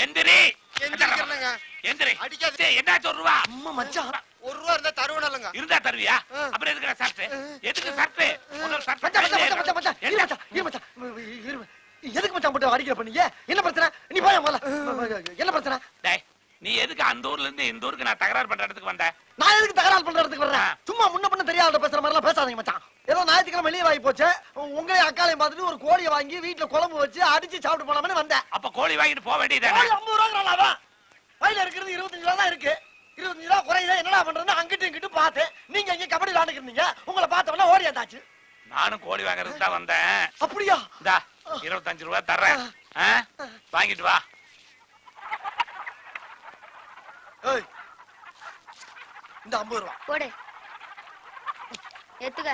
எந்திரி எந்திரிக்கிறேனுங்க. எந்திரி அடிக்காத. டேய், என்னாச்சு ஒரு ரூபா அம்மா மச்சான் ஒரு ரூபா இருந்தா தருவனல்லங்க இருந்தா தருவியா ஆ. அப்புறம் எதுக்கு சர்ட் எதுக்கு சர்ட் முதல்ல சர்ட் மச்சான் மச்சான் மச்சான் மச்சான் இரு மச்சான் இரு மச்சான் இரு மச்சான். எதுக்கு மச்சான் போட்டு அடிக்கிற பண்ணீங்க என்ன பிரச்சனை நீ போய் முதல்ல என்ன பிரச்சனை டேய் நீ எதுக்கு அந்த ஊர்ல இருந்து இந்த ஊருக்கு நான் தகராறு பண்ற இடத்துக்கு வந்த நான் எதுக்கு தகராறு பண்ற இடத்துக்கு வர்றேன் ஆ. சும்மா முன்ன பண்ண தெரியாத பேசுற மாதிரி எல்லாம் பேசாதீங்க மச்சான் ஏதோ ஞாயிற்றுக்கிழமை வெளியே வாங்கி போச்சு உங்களையும் அக்காலையும் பார்த்துட்டு ஒரு கோழியை வாங்கி வீட்டுல குழம்பு வச்சு அடிச்சு சாப்பிட்டு போலாம்னு வந்தேன் அப்ப கோழி வாங்கிட்டு போக வேண்டியதானே கோழி ஐம்பது ரூபா அவன் வயல இருக்கிறது இருபத்தஞ்சு ரூபா தான் இருக்கு இருபத்தஞ்சு ரூபா குறையுதா என்னடா பண்றதுன்னு அங்கிட்டு இங்கிட்டு பார்த்தேன் நீங்க இங்க கபடி விளாண்டுக்கிறீங்க உங்களை பார்த்தவொடனே ஓடியாந்தாச்சு நானும் கோழி வாங்குறதுக்கு தான் வந்தேன் அப்படியா இந்தா இருபத்தஞ்சு ரூபா தர்றேன் ஆ? வாங்கிட்டு வா ஏய் இந்த ஐம்பது ரூபா போடு எத்துக்க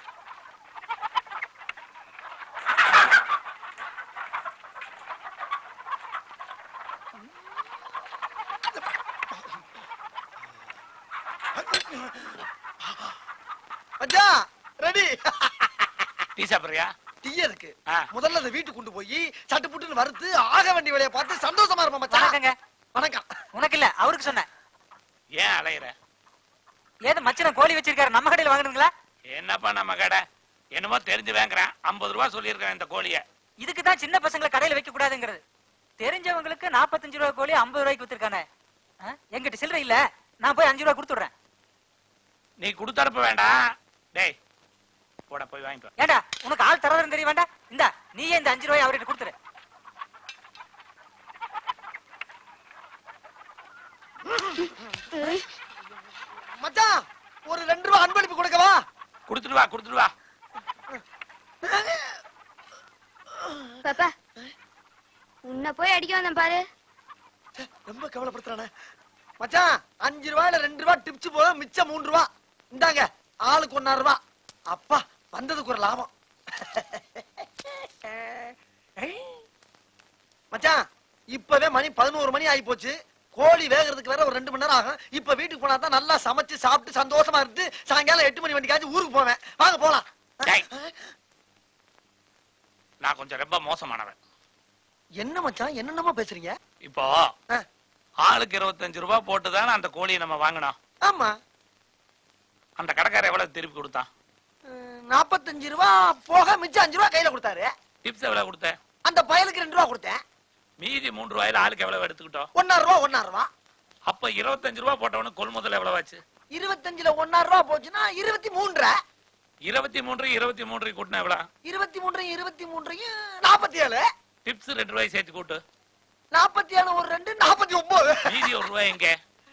மச்சான் ரெடி டீ சாப்பிடுறியா டீ இருக்கு ஆ. முதல்ல அதை வீட்டுக்கு கொண்டு போய் சட்டு புட்டுன்னு வறுத்து ஆக வேண்டிய வேலையை பார்த்து சந்தோஷமா இருப்போம் மச்சான் வணக்கங்க வணக்கம் உனக்கு இல்ல அவருக்கு சொன்னேன் ஏன் அலையிற ஏது மச்சன கோழி வச்சிருக்காரு நம்ம கடையில வாங்குறீங்களா என்னப்பா நம்ம கடை என்னமோ தெரிஞ்சு வாங்குறேன் ஐம்பது ரூபா சொல்லியிருக்கேன் இந்த கோழிய இதுக்கு தான் சின்ன பசங்களை கடையில வைக்க கூடாதுங்கிறது தெரிஞ்சவங்களுக்கு 45 ரூபாய் கோழி 50 ரூபாய்க்கு வித்திருக்கானே ஆ? என்கிட்ட சில்லறை இல்ல நான் போய் அஞ்சு ரூபாய் கொடுத்துடுறேன் நீ கொடுத்தரப்ப வேண்டாம் டேய் போட போய் வாங்கிட்டு வா. ஏண்டா உனக்கு ஆள் தரதுன்னு தெரிய வேண்டாம் இந்தா நீயே இந்த அஞ்சு ரூபாய் அவர்கிட்ட கொடுத்துரு மச்சான் ஒரு ரெண்டு ரூபா அன்பளிப்பு கொடுக்கவா கொடுத்துட்டு வா கொடுத்துட்டு வா பாப்பா உன்னை போய் அடிக்க வந்தேன் பாரு ச்சே, ரொம்ப கவலைப்படுத்துறானே மச்சான் அஞ்சு ரூபாயில ரெண்டு ரூபா டிப்ஸ் போதும் மிச்சம் மூணு ரூபா இந்தாங்க ஆளுக்கு ஒன்னாறு ரூபா அப்பா வந்ததுக்கு ஒரு லாபம் மச்சான் இப்பவே மணி பதினோரு மணி ஆகி போச்சு கோழி வேகிறதுக்கு வேற ஒரு ரெண்டு மணி நேரம் ஆகும் இப்ப வீட்டுக்கு போனா தான் நல்லா சமைச்சு சாப்பிட்டு சந்தோஷமா இருந்து சாயங்காலம் எட்டு மணி வண்டிக்காச்சும் ஊருக்கு போவேன் வாங்க போலாம் டேய். நான் கொஞ்சம் ரொம்ப மோசமானவன் என்ன மச்சான் என்னென்னமா பேசுறீங்க இப்போ ஆ, ஆளுக்கு இருபத்தஞ்சு ரூபாய் போட்டு தானே அந்த கோழியை நம்ம வாங்கினோம் ஆமா அந்த கடைக்காரர் எவ்வளவு திருப்பி கொடுத்தான் அஹ், நாப்பத்தஞ்சு ரூபா போக மிச்சம் அஞ்சு ரூபா கையில கொடுத்தாரு டிப்ஸ் எவ்வளவு கொடுத்த அந்த பயலுக்கு ரெண்டு ரூபா கொடுத்தேன் மீதி மூன்று ரூபாயில ஆளுக்கு எவ்வளவு எடுத்துக்கிட்டோம் ஒன்னாறு ரூபா ஒன்னாறு ரூபா அப்ப இருபத்தஞ்சு ரூபாய் போட்டவனுக்கு கொள்முதல் எவ்வளவு ஆச்சு இருபத்தஞ்சுல ஒன்னாறு ரூபா போச்சுன்னா இருபத்தி மூன்றரை இருபத்தி மூன்று இருபத்தி மூன்று கூட்டினா எவ்வளவு இருபத்தி மூன்றையும் இருபத்தி மூன்றையும் நாற்பத்தி ஏழு டிப்ஸ் ரெண்டு ரூபாய் சேர்த்து கூட்டு நாற்பத்தி ஏழு ஒரு ரெண்டு நாற்பத்தி ஒன்பது மீதி ஒரு ரூபாய் எங்க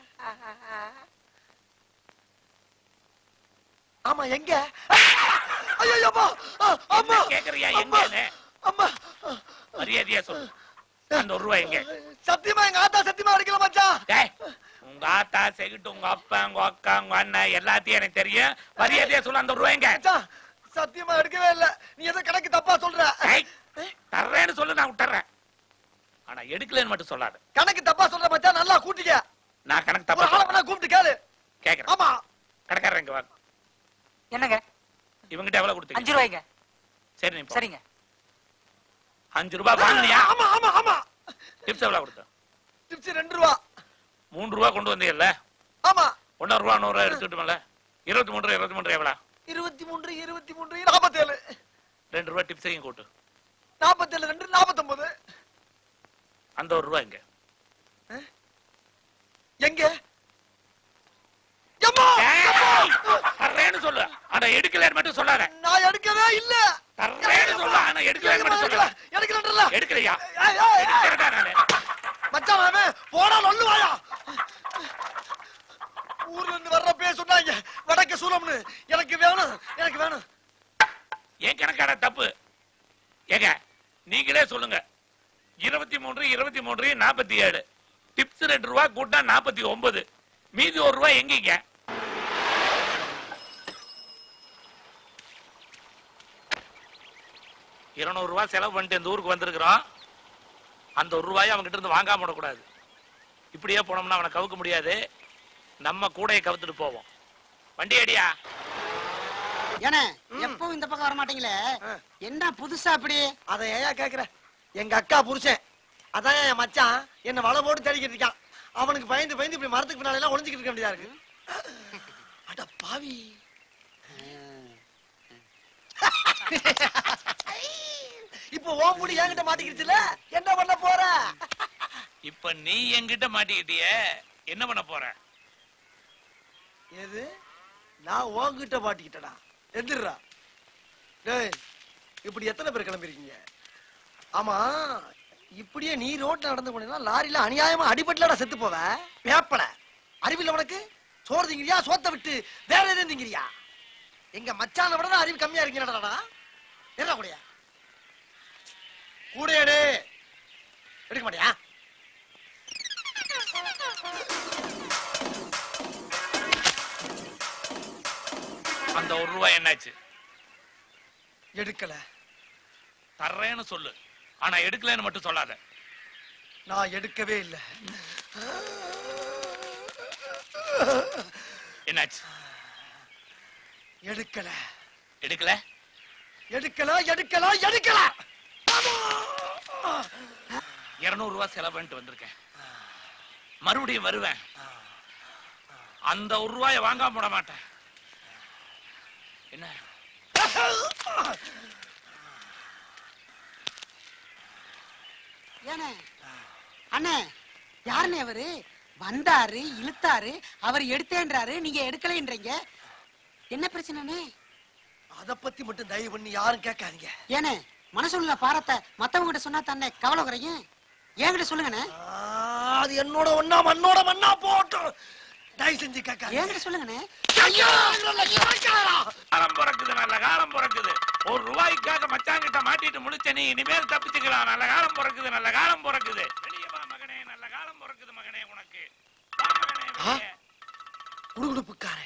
ஆமா எங்க ஐயோ அம்மா அம்மா என்ன கேக்குறியா எங்கன்னு அம்மா மரியாதையா சொல்லு அந்த ஒரு ரூபாய் எங்க சத்தியமா எங்க ஆத்தா சத்தியமா அடிக்கல மச்சான் டேய், உங்க ஆத்தா செகிட்டு உங்க அப்பா உங்க அக்கா உங்க அண்ணன் எல்லாத்தையும் எனக்கு தெரியும் மரியாதையா சொல்லு அந்த ஒரு ரூபாய் எங்க மச்சான் சத்தியமா எடுக்கவே இல்ல நீ ஏதோ கணக்கு தப்பா சொல்ற டேய், தர்றேன்னு சொல்லு நான் விட்டுறேன் ஆனா எடுக்கலன்னு மட்டும் சொல்லாத கணக்கு தப்பா சொல்ற மச்சான் நல்லா கூட்டிக்க நான் கணக்கு ஒரு தப்பா ஆளை வேணா கூப்பிட்டு கேளு கேக்குறேன் ஆமா கடைக்காரர் இங்க வா என்னங்க இவங்கிட்ட எவ்வளவு கொடுத்தீங்க அஞ்சு ரூபாய்ங்க சரி நீ போ. சரிங்க அஞ்சு ரூபாய் வாங்கினியா ஆமா ஆமா ஆமா டிப்ஸ் எவ்வளவு கொடுத்த டிப்ஸ் ரெண்டு ரூபா மூணு ரூபா கொண்டு வந்தீங்கல்ல ஆமா ஒன்னொரு ரூபா நூறு ரூபா எடுத்துக்கிட்டோம்ல இருபத்தி மூன்று இருபத்தி மூன்று எவ்வளவு இருபத்தி மூன்று இருபத்தி மூன்று நாற்பத்தேழு ரெண்டு ரூபாய் டிப்ஸையும் கூட்டு நாற்பத்தேழு ரெண்டு நாற்பத்தொன்பது அந்த ஒரு ரூபாய் எங்க எங்க எம்மா! டேய், தர்றேன்னு சொல்லு ஆனா எடுக்கலன்னு மட்டும் சொல்லாத நான் எடுக்கவே இல்ல தர்றேன்னு சொல்லு ஆனா எடுக்கலன்னு மட்டும் சொல்லாத எடுக்கலன்றல எடுக்கலையா ஏய், ஏய், ஏய். எடுக்கிறடா நானு மச்சான் அவன் போடா நொல்லுவாயா ஊர்ல இருந்து வர்றப்பே சொன்னாங்க வடக்கு சூலம்னு எனக்கு வேணும் எனக்கு வேணும் என் கணக்கான தப்பு ஏங்க நீங்களே சொல்லுங்க இருபத்தி மூன்று இருபத்தி மூன்று நாற்பத்தி ஏழு டிப்ஸ் ரெண்டு ரூபா கூட்டா நாற்பத்தி ஒன்பது மீதி ஒரு ரூபாய் எங்கீங்க இருநூறு ரூபாய் செலவு பண்ணிட்டு இந்த ஊருக்கு வந்திருக்கிறோம் அந்த ஒரு ரூபாயை அவங்ககிட்ட இருந்து வாங்காம விடக்கூடாது இப்படியே போனோம்னா அவனை கவுக்க முடியாது நம்ம கூடையை கவுத்துட்டு போவோம் வண்டி அடியா ஏனே எப்பவும் இந்த பக்கம் வர மாட்டீங்களே ஆ. என்ன புதுசா அப்படி அதை ஏயா கேக்குற எங்க அக்கா புருஷன் அதான் என் மச்சான் என்ன வலை போட்டு தேடிக்கிட்டு இருக்கான் அவனுக்கு பயந்து பயந்து இப்படி மரத்துக்கு பின்னால எல்லாம் ஒளிஞ்சுக்கிட்டு இருக்க வேண்டியதா இருக்கு அட பாவி இப்போ ஓ முடி என்கிட்ட மாட்டிக்கிடுச்சுல என்ன பண்ண போற இப்ப நீ என்கிட்ட மாட்டிக்கிட்டிய என்ன பண்ண போற எது நான் உன்கிட்ட மாட்டிக்கிட்டடா எந்திரா டேய் இப்படி எத்தனை பேர் கிளம்பிருக்கீங்க ஆமா இப்படியே நீ ரோட்ல நடந்து போனீங்கன்னா லாரியில அநியாயமா அடிபட்டுலடா செத்து போவ வேப்பல அறிவில்ல உனக்கு சோறு திங்கிறியா சோத்த விட்டு வேற எதுவும் திங்கிறியா எங்க மச்சான விட தான் அறிவு கம்மியா இருக்கீங்கடா என்ன கூடயா கூடையடு எடுக்க மாட்டியா அந்த ஒரு ரூபாய் என்னாச்சு எடுக்கல தர்றேன்னு சொல்லு ஆனா எடுக்கலைன்னு மட்டும் சொல்லாத நான் எடுக்கவே இல்லை என்னாச்சு எடுக்கல எடுக்கல எடுக்கல எடுக்கல எடுக்கல இருநூறு ரூபாய் செலவு பண்ணிட்டு வந்திருக்கேன் மறுபடியும் வருவேன் அந்த ஒரு ரூபாய வாங்காம விட மாட்டேன் என்ன ஏனே அண்ணே யாருண்ணே அவரு வந்தாரு இழுத்தாரு அவர் எடுத்தேன்றாரு நீங்க எடுக்கலைன்றீங்க என்ன பிரச்சனைண்ணே அத பத்தி மட்டும் தயவு பண்ணி யாரும் கேட்காதீங்க ஏனே மனசுள்ள பாரத்தை மத்தவங்க கிட்ட சொன்னா தானே கவலை குறையும் என்கிட்ட சொல்லுங்கண்ணே ஆ, அது என்னோட ஒண்ணா மண்ணோட மண்ணா போட்டும் தயவு செஞ்சு கேட்காதீங்க என்கிட்ட சொல்லுங்கண்ணே ஐயோ, இதுல கேட்காதடா. காலம் பிறக்குது நல்ல காலம் பிறக்குது ஒரு ரூபாய்க்காக மச்சாங்கிட்ட மாட்டிட்டு முடிச்ச நீ இனிமேல் தப்பிச்சுக்கலாம் நல்ல காலம் பிறக்குது நல்ல காலம் பிறக்குது வெளியே வா மகனே நல்ல காலம் பிறக்குது மகனே உனக்கு வா மகனே, வெளியே. குடுகுடுப்புக்காரன்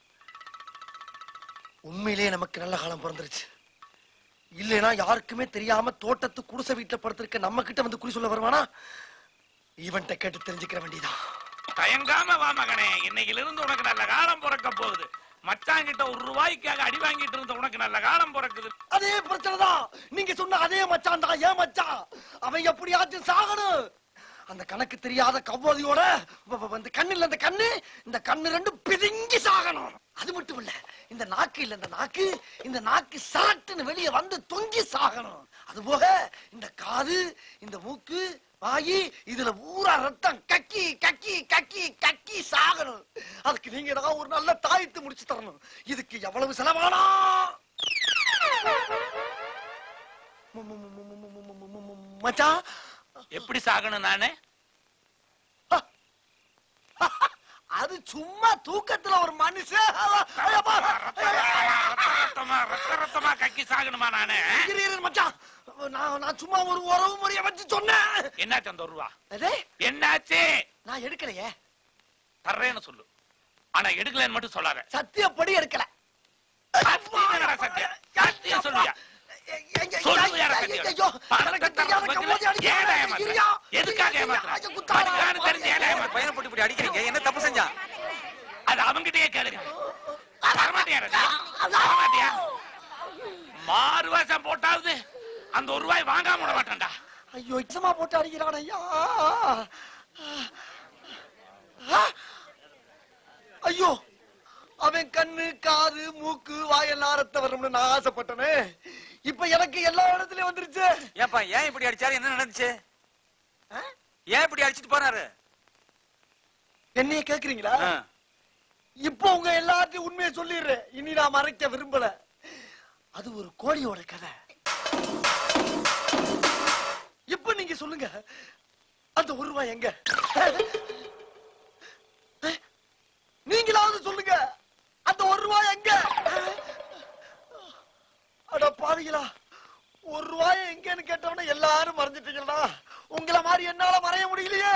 உண்மையிலேயே நமக்கு நல்ல காலம் பிறந்துருச்சு இல்லைனா யாருக்குமே தெரியாம தோட்டத்து குடிசை வீட்டுல படுத்திருக்க நம்ம கிட்ட வந்து குறி சொல்ல வருவானா இவன்ட்ட கேட்டு தெரிஞ்சுக்கிற வேண்டியதான் தயங்காம வா மகனே இன்னையில இருந்து உனக்கு நல்ல காலம் பிறக்க போகுது மச்சாங்கிட்ட ஒரு ரூபாய்க்காக அடி வாங்கிட்டு இருந்த உனக்கு நல்ல காலம் பிறக்குது அதே பிரச்சனை தான் நீங்க சொன்ன அதே மச்சான் தான் ஏன் மச்சான் அவன் எப்படியாச்சும் சாகணும் அந்த கணக்கு தெரியாத கவ்வாதியோட வ- வ- இந்த கண்ணுல இந்த கண்ணு இந்த கண்ணு ரெண்டு பிதுங்கி சாகணும் அது மட்டும் இல்ல இந்த நாக்கு இல்ல இந்த நாக்கு இந்த நாக்கு சரட்டுன்னு வெளியே வந்து தொங்கி சாகணும் அது போக இந்த காது இந்த மூக்கு வாயி இதுல ஊரா ரத்தம் கக்கி கக்கி கக்கி கக்கி சாகணும் அதுக்கு நீங்க ஏதாவது ஒரு நல்ல தாயத்து முடிச்சு தரணும் இதுக்கு எவ்வளவு செலவானா மு- மு- மு- மு- மு- மு- மு- மு- மு- மு- மச்சான் எப்படி சாகணும் நானு அது சும்மா தூக்கத்துல ஒரு மனுஷன் ஐயப்பா, ரத்த ரத்தமா ரத்த ரத்தமா கக்கி சாகணுமா நானு இரு, இரு, மச்சான் நான் நான் சும்மா ஒரு உறவு முறைய வச்சு சொன்னேன் என்னாச்சு அந்த ஒரு ரூபா அதே என்னாச்சு நான் எடுக்கலையே தர்றேன்னு சொல்லு ஆனா எடுக்கலன்னு மட்டும் சொல்லாத சத்தியப்படி எடுக்கல சத்தியம் என்னடா சத்தியம்? சத்தியம் சொல்லுவியா? சொல்லுவியாடா சத்தியம்? பணத்தை தர்றதுக்கு பதிலா ஏன்டா ஏமாத்துற? எதுக்காக ஏமாத்துற? படிக்கிறான்னு தெரிஞ்சு ஏன்டா ஏமாத்துற? பையனை போட்டு இப்படி அடிக்கிறீங்க என்ன தப்பு செஞ்சான் அது அவங்கிட்டயே கேளுங்க வரமாட்டியா ராஜா? வரமாட்டியா மாறு வேஷம் போட்டாவது அந்த ஒரு ரூபாய் வாங்காம விட மாட்டான்டா ஐயோ இச்சமா போட்டு அடிக்கிறான் ஐயா ஐயோ அவன் கண்ணு காது மூக்கு வாயெல்லாம் ரத்த வரணும்னு நான் ஆசைப்பட்டனே இப்ப எனக்கு எல்லா இடத்துலயும் வந்துருச்சு ஏன்பா ஏன் இப்படி அடிச்சாரு என்ன நடந்துச்சு ஆ? ஏன் இப்படி அடிச்சிட்டு போனாரு என்னைய கேக்குறீங்களா ஆ. இப்போ உங்க எல்லாத்தையும் உண்மையை சொல்லிடுறேன் இனி நான் மறைக்க விரும்பல அது ஒரு கோழியோட கதை இப்ப நீங்க சொல்லுங்க அந்த ஒரு ரூபாய் எங்க நீங்களாவது சொல்லுங்க அந்த ஒரு ரூபாய் எங்க அட பாவிங்களா ஒரு ரூபாய் எங்கன்னு கேட்டவன எல்லாரும் மறைஞ்சிட்டீங்களா உங்களை மாதிரி என்னால மறைய முடியலையே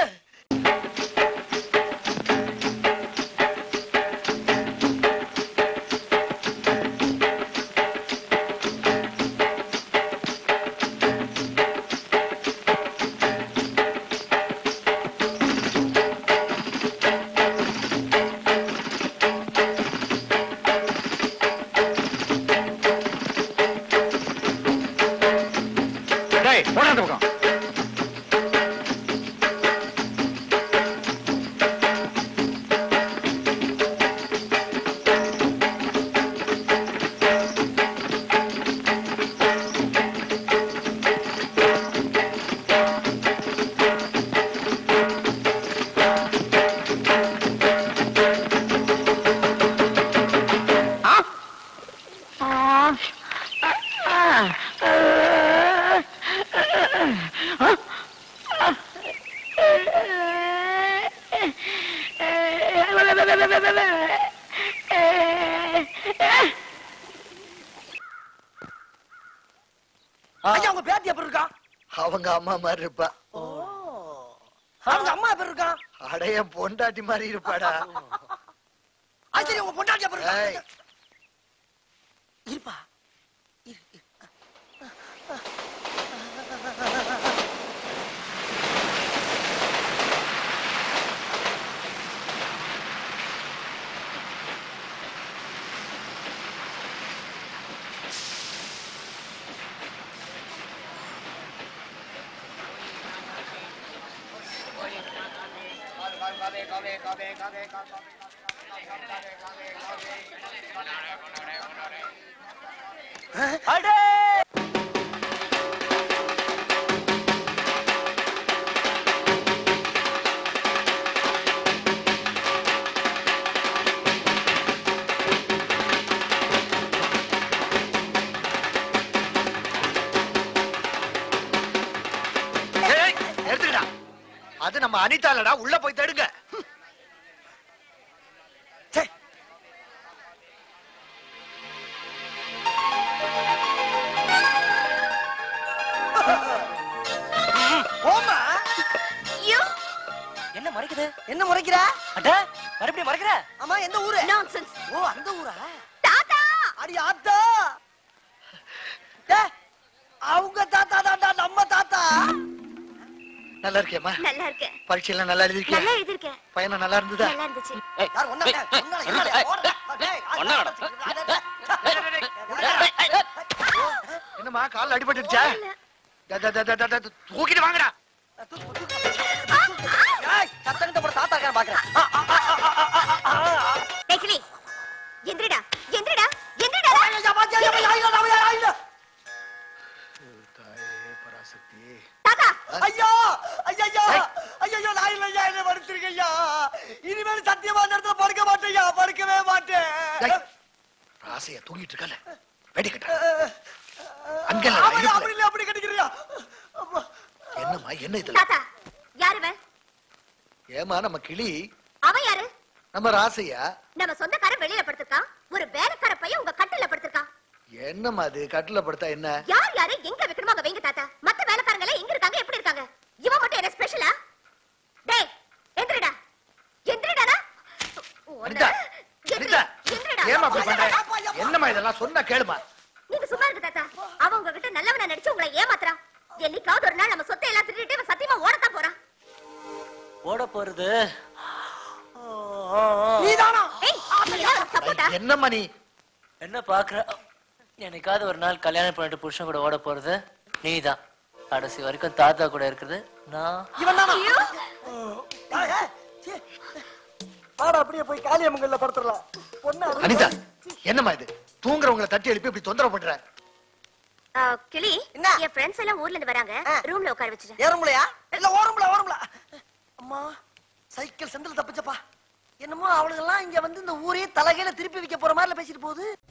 டேய் போடா அந்த பக்கம் ஐயா உங்க பேத்தி எப்படி இருக்கா அவங்க அம்மா மாதிரி இருப்பா அவங்க அம்மா எப்படி இருக்கா அடைய பொண்டாட்டி மாதிரி இருப்பாடா அது சரி உங்க பொண்டாட்டி எப்படி இருக்கா ஏய். இருப்பா ஏய், எடுத்துக்கடா அது நம்ம அனிதாலடா உள்ள போய் தடுங்க சே. ஓமா யூ என்ன மறைக்குது என்ன முறைக்கிற அட மறுபடியும் மறைக்கிற ஆமா எந்த ஊரு நான்சென்ஸ் ஓ அந்த ஊரா தாத்தா அடி ஆத்தா டேய், அவங்க தாத்தா தாத்தா நம்ம தாத்தா நல்லா இருக்கேம்மா நல்லா இருக்கேன் பரீட்சையெல்லாம் நல்லா எழுதிருக்கியா நல்லா எழுதிருக்கேன் பையனா நல்லா இருந்ததா நல்லா இருந்துச்சு யார் ஒண்ணா டேய், ஒண்ணா இல்ல, ஓடுடா. டேய், ஒண்ணா என்னம்மா கால் அடிபட்டுச்சா தூக்கிட்டு வாங்கடா ஏய், சத்தனத்தை போட தாத்தா இருக்கான்னு பாக்குறேன். ஆ, ஆ, ஆ, ஆ, ஆ, ஆ, ஆ, ஆ. டேக்கிலி எந்திரடா எந்திரடா எந்திரடா ஐயா, பாத்தியா, ஐயா, ஐயா, ஐயா, ஐயா, ஐயா. தாத்தா ஐயா ஐயா ஐயோ நான் இல்லையா என்ன படுத்திருக்க ஐயா இனிமேல் சத்தியமா அந்த இடத்துல படுக்க மாட்டேயா படுக்கவே மாட்டேன் ராசைய தூங்கிட்டு இருக்கல வெடி கட்ட அங்க இல்ல, ஆமாய்யா, இடுப்புல. அப்படி இல்ல அப்படி கட்டிக்கிறியா அப்பா. என்னம்மா என்ன இதுல தாத்தா யாரு இவன் ஏமா நம்ம கிளி அவன் யாரு நம்ம ராசையா நம்ம சொந்தக்காரன் வெளியில படுத்திருக்கான் ஒரு வேலைக்கார பையன் உங்க கட்டில படுத்திருக்கான் என்னம்மா அது கட்டில படுத்தா என்ன யார் யாரு எங்க வைக்கணுமோ அங்க வைங்க தாத்தா மத்த வேலைக்காரங்க எல்லாம் எங்க இருக்காங்க எப்படி இருக்காங்க இவன் மட்டும் என்ன ஸ்பெஷலா டேய் எந்திரடா எந்திரடா அனிதா அனிதா ஏமா அப்படி பண்ற என்னம்மா இதெல்லாம் சொன்னா கேளுமா நீங்க சும்மா இருங்க தாத்தா அவன் உங்ககிட்ட நல்லவனா நடிச்சு உங்களை ஏமாத்துறான் என்னைக்காவது ஒரு நாள் நம்ம சொத்தை எல்லாம் திருடிட்டு இவன் சத்தியமா ஓடத்தான் போறான் ஓட போறது நீதானா ஏய் அப்படியா சப்போட்டா என்னம்மா நீ என்ன பாக்குற என்னைக்காவது ஒரு நாள் கல்யாணம் பண்ணிட்டு புருஷன் கூட ஓட போறது நீதான் கடைசி வரைக்கும் தாத்தா கூட இருக்கிறது நான் இவன் தானா ஏய், ஏய், சீ. வாடா அப்படியே போய் காளியம்மங்கல்ல படுத்துடலாம் பொண்ணு அது- அனிதா என்னம்மா இது தூங்குறவங்கள தட்டி எழுப்பி இப்படி தொந்தரவு பண்ற ஆ, கிளி என்ன? என் ஃப்ரெண்ட்ஸ் எல்லாம் ஊர்ல இருந்து வராங்க ஆ. ரூம்ல உட்கார வச்சுட்டு ஏறும்பலையா இல்ல ஓரம்பல ஓரம்பல அம்மா சைக்கிள் செந்தில் தப்பிச்சப்பா என்னமோ அவளுங்கெல்லாம் இங்க வந்து இந்த ஊரே தலைகையில திருப்பி வைக்க போற மாதிரி பேசிட்டு போகுது